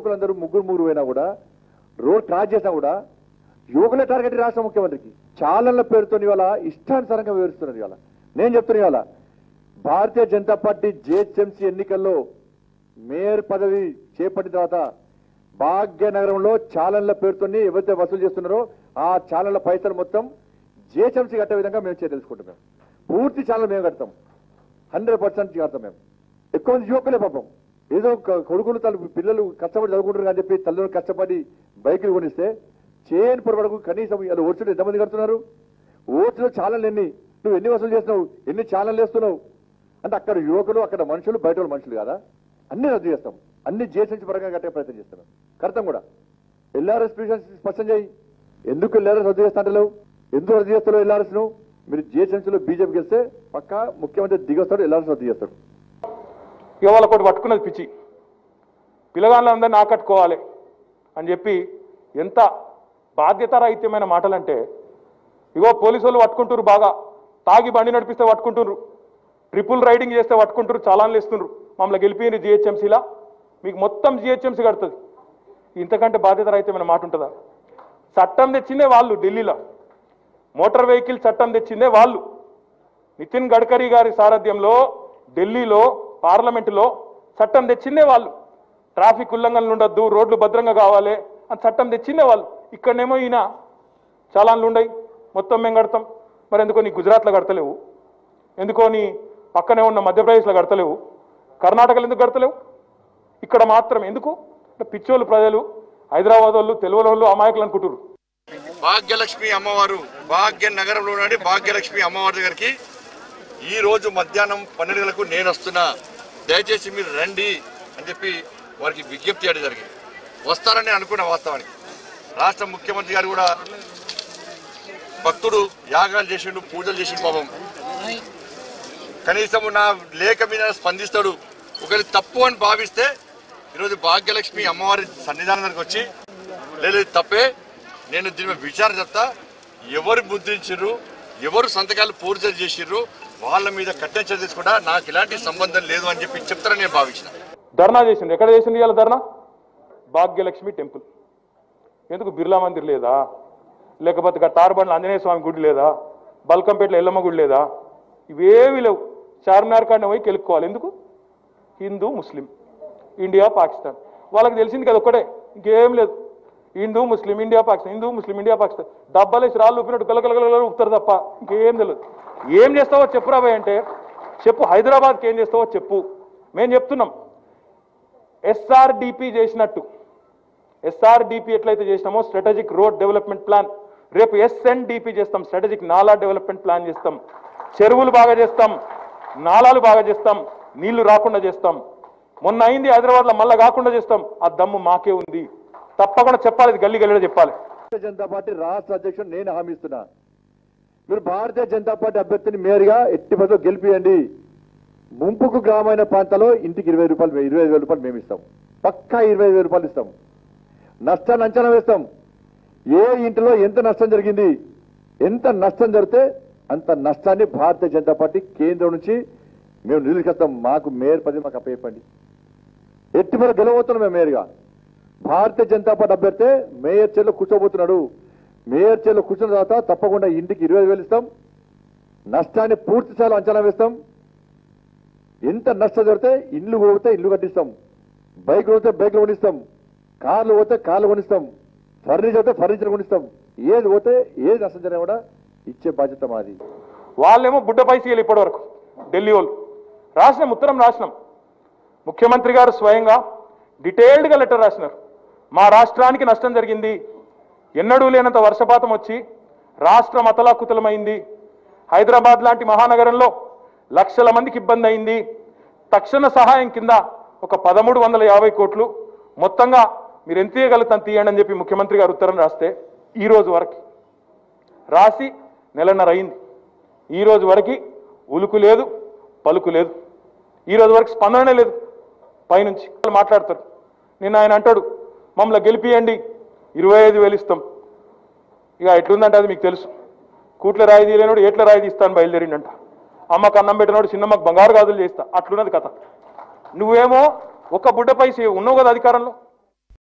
యువకులందరూ ముగ్గురు ముగ్గురు పోయినా కూడా రోడ్ క్రాస్ చేసినా కూడా యువకులే టార్గెట్ రాష్ట్ర ముఖ్యమంత్రికి చాలన్ల పేరుతో ఇవాళ ఇష్టానుసారంగా వివరిస్తున్నారు ఇవాళ నేను చెప్తున్నా ఇవాళ భారతీయ జనతా పార్టీ జేహెచ్ఎంసీ ఎన్నికల్లో మేయర్ పదవి చేపట్టిన తర్వాత భాగ్యనగరంలో చాలన్ల పేరుతోని ఎవరైతే వసూలు చేస్తున్నారో ఆ చాలన్ల పైసలు మొత్తం జేహెచ్ఎంసీ కట్టే విధంగా మేము చే తెలుసుకుంటున్నాం పూర్తి ఛానల్ మేము కడతాం హండ్రెడ్ పర్సెంట్ కడతాం మేము ఎక్కువ మంది యువకులే పాపం ఏదో క- కొడుకులు తల్లి పిల్లలు కష్టపడి చదువుకుంటారు అని చెప్పి తల్లిదండ్రులు కష్టపడి బైకులు కొనిస్తే చేయని పొరపడకు కనీసం ఇలా ఓట్లు ఎంతమంది కడుతున్నారు ఓట్లు ఛానల్ ఎన్ని నువ్వు ఎన్ని వసూలు చేస్తున్నావు ఎన్ని ఛానల్ వేస్తున్నావు అంటే అక్కడ యువకులు అక్కడ మనుషులు బయట వాళ్ళ మనుషులు కదా అన్ని రద్దు చేస్తాం అన్ని జేసెన్సీ పరంగా కట్టే ప్రయత్నం చేస్తున్నాం కడతాం కూడా ఎల్ఆర్ఎస్ స్పష్టం చేయి ఎందుకు ఎల్ఆర్ఎస్ రద్దు చేస్తా అంటలేవు ఎందుకు రద్దు చేస్తావు ఎల్ఆర్ఎస్ ను మీరు జిహెచ్ఎంసీలో బీజేపీ గెలిస్తే పక్కా ముఖ్యమంత్రి దిగొస్తాడు ఎల్ఆర్ఎస్ రద్దు చేస్తాడు ఇక వాళ్ళకొకటి పట్టుకున్నది పిచ్చి పిల్లగాళ్ళందరినీ ఆకట్టుకోవాలి అని చెప్పి ఎంత బాధ్యతారాహిత్యమైన మాటలంటే ఇగో పోలీసు వాళ్ళు పట్టుకుంటారు బాగా తాగి బండి నడిపిస్తే పట్టుకుంటున్నారు ట్రిపుల్ రైడింగ్ చేస్తే పట్టుకుంటారు చలాన్లు ఇస్తున్నారు మమ్మల్ని గెలిపిన జిహెచ్ఎంసీలా మీకు మొత్తం జిహెచ్ఎంసీ కడుతుంది ఇంతకంటే బాధ్యతారహితమైన మాట ఉంటుందా చట్టం తెచ్చిందే వాళ్ళు ఢిల్లీలో మోటార్ వెహికల్ చట్టం తెచ్చిందే వాళ్ళు నితిన్ గడ్కరీ గారి సారథ్యంలో ఢిల్లీలో పార్లమెంటులో చట్టం తెచ్చిందే వాళ్ళు ట్రాఫిక్ ఉల్లంఘనలు ఉండొద్దు రోడ్లు భద్రంగా కావాలి అని చట్టం తెచ్చిందే వాళ్ళు ఇక్కడనేమో ఈయన చాలాన్లు ఉండయి మొత్తం మేము కడతాం మరి ఎందుకో నీ గుజరాత్లో కడతలేవు ఎందుకో నీ పక్కనే ఉన్న మధ్యప్రదేశ్లో కడతలేవు కర్ణాటకలో ఎందుకు కడతలేవు ఇక్కడ మాత్రం ఎందుకు అంటే పిచ్చోళ్ళు ప్రజలు హైదరాబాద్ వాళ్ళు తెలుగు వాళ్ళు అమాయకులు అనుకుంటారు భాగ్యలక్ష్మి అమ్మవారు భాగ్య నగరంలో నుండి భాగ్యలక్ష్మి అమ్మవారి దగ్గరికి ఈ రోజు మధ్యాహ్నం పన్నెండు గంటలకు నేను వస్తున్నా దయచేసి మీరు రండి అని చెప్పి వారికి విజ్ఞప్తి చేయడం జరిగింది వస్తారని అనుకున్న వాస్తవానికి రాష్ట్ర ముఖ్యమంత్రి గారు కూడా భక్తుడు యాగాలు చేసిండు పూజలు చేసిండు పాపం కనీసం నా లేఖ మీద స్పందిస్తాడు ఒకవేళ తప్పు అని భావిస్తే ఈరోజు భాగ్యలక్ష్మి అమ్మవారి సన్నిధానం దగ్గరికి వచ్చి లేదు ఇది తప్పే నేను దీని మీద విచారణ చెప్తా ఎవరు ముద్రించారు ఎవరు సంతకాలు పూర్తి చేసిర్రు వాళ్ళ మీద కఠిన చర్య తీసుకుంటా నాకు ఇలాంటి సంబంధం లేదు అని చెప్పి చెప్తారని నేను భావించిన ధర్నా చేసిండు ఎక్కడ చేసిండు ఇవాళ ధర్నా భాగ్యలక్ష్మి టెంపుల్ ఎందుకు బిర్లా మందిర్ లేదా లేకపోతే ఇక తారబండ్ల ఆంజనేయ స్వామి గుడి లేదా బల్కంపేటలో ఎల్లమ్మ గుడి లేదా ఇవేవి లేవు చార్మినార్ కాడిని పోయి కెలుక్కోవాలి ఎందుకు హిందూ ముస్లిం ఇండియా పాకిస్తాన్ వాళ్ళకి తెలిసింది కదా ఒక్కటే ఇంకేం లేదు Hindu Muslim India Pakistan Hindu Muslim India Pakistan డబ్బాలేసి రాళ్ళు ఊపినట్టు కలకలకల ఊపుతారు తప్ప ఇంకేం తెలియదు ఏం చేస్తావో చెప్పురా భయ్ అంటే చెప్పు హైదరాబాద్కి ఏం చేస్తావో చెప్పు మేము చెప్తున్నాం ఎస్ఆర్డిపి చేసినట్టు ఎస్ఆర్డిపి ఎట్లయితే చేసినామో స్ట్రాటజిక్ రోడ్ డెవలప్మెంట్ ప్లాన్ రేపు ఎస్ఎన్డిపి చేస్తాం స్ట్రాటజిక్ నాలా డెవలప్మెంట్ ప్లాన్ చేస్తాం చెరువులు బాగా చేస్తాం నాలాలు బాగా చేస్తాం నీళ్లు రాకుండా చేస్తాం మొన్న అయింది హైదరాబాద్లో మళ్ళా కాకుండా చేస్తాం ఆ దమ్ము మాకే ఉంది తప్పకుండా చెప్పాలి ఇది గల్లీ గల్లీలో చెప్పాలి భారతీయ జనతా పార్టీ రాష్ట్ర అధ్యక్షుడు నేను హామీ ఇస్తున్నా మీరు భారతీయ జనతా పార్టీ అభ్యర్థిని మేయర్గా ఎట్టి పదో గెలిపియండి ముంపుకు గ్రామీణ ప్రాంతాల్లో ఇంటికి ఇరవై రూపాయలు ఇరవై ఐదు వేల రూపాయలు మేము ఇస్తాం పక్కా ఇరవై ఐదు వేల రూపాయలు ఇస్తాం నష్టాన్ని అంచనా వేస్తాం ఏ ఇంటిలో ఎంత నష్టం జరిగింది ఎంత నష్టం జరిగితే అంత నష్టాన్ని భారతీయ జనతా పార్టీ కేంద్రం నుంచి మేము నిధులకిస్తాం మాకు మేయర్ పదవి మాకు అప్పచెప్పండి ఎట్టి మీద గెలవబోతున్నాం మేము మేయర్గా భారతీయ జనతా పార్టీ అభ్యర్థి మేయర్ చైర్లో కూర్చోబోతున్నాడు మేయర్ చైర్లో కూర్చున్న తర్వాత తప్పకుండా ఇంటికి ఇరవై వేలు ఇస్తాం నష్టాన్ని పూర్తి స్థాయిలో అంచనా వేస్తాం ఎంత నష్టం జరిగితే ఇల్లు పోతే ఇల్లు కట్టిస్తాం బైక్లు పోతే బైక్లు కొనిస్తాం కార్లు పోతే కార్లు కొనిస్తాం ఫర్నిచర్ పోతే ఫర్నిచర్ కొనిస్తాం ఏది పోతే ఏది నష్టం జరిగినా కూడా ఇచ్చే బాధ్యత మాది వాళ్ళేమో బుడ్డ పైసలు ఇప్పటి వరకు ఢిల్లీ వాళ్ళు రాసినాం ఉత్తరం రాసినాం ముఖ్యమంత్రి గారు స్వయంగా డీటెయిల్డ్గా లెటర్ రాసినారు మా రాష్ట్రానికి నష్టం జరిగింది ఎన్నడూ లేనంత వర్షపాతం వచ్చి రాష్ట్రం అతలాకుతలమైంది హైదరాబాద్ లాంటి మహానగరంలో లక్షల మందికి ఇబ్బంది అయింది తక్షణ సహాయం కింద ఒక పదమూడు వందల యాభై కోట్లు మొత్తంగా మీరు ఎంత తీయగలుగుతాం తీయండి అని చెప్పి ముఖ్యమంత్రి గారు ఉత్తరం రాస్తే ఈ రోజు వరకు రాసి నెలన్నర అయింది ఈ రోజు వరకు ఉలుకు లేదు పలుకు లేదు ఈ రోజు వరకు స్పందనే లేదు పైనుంచి వాళ్ళు మాట్లాడతారు నిన్న ఆయన అంటాడు మమ్మల్ని గెలిపియండి ఇరవై ఐదు వేలు ఇస్తాం ఇక ఎట్లుందంటే అది మీకు తెలుసు కూట్ల రాయి తీయలేనోడు ఎట్ల రాయి తీస్తాను బయలుదేరిండంట అమ్మకు అన్నం పెట్టినోడు చిన్నమ్మకు బంగారు గాజులు చేస్తా అట్లున్నది కథ నువ్వేమో ఒక బుడ్డ పైసి ఉన్నావు కదా అధికారంలో